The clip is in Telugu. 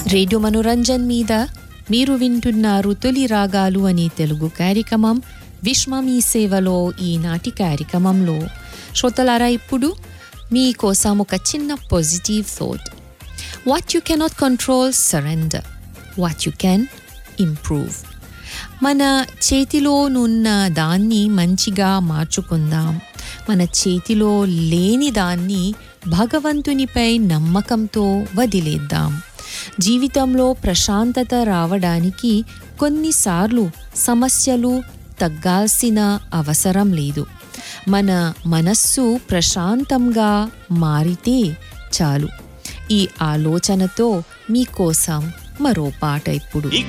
రేడియో మనోరంజన్ మీద మీరు వింటున్నారు తొలి రాగాలు అనే తెలుగు కార్యక్రమం విశ్వ మీ సేవలో ఈనాటి కార్యక్రమంలో శ్రోతలారా ఇప్పుడు మీకోసం ఒక చిన్న positive thought what you cannot control surrender what you can improve మన చేతిలోనున్న దాన్ని మంచిగా మార్చుకుందాం మన చేతిలో లేని దాన్ని భగవంతునిపై నమ్మకంతో వదిలేద్దాం జీవితంలో ప్రశాంతత రావడానికి కొన్నిసార్లు సమస్యలు తగ్గాల్సిన అవసరం లేదు మన మనస్సు ప్రశాంతంగా మారితే చాలు ఈ ఆలోచనతో మీకోసం మరో పాట ఇప్పుడు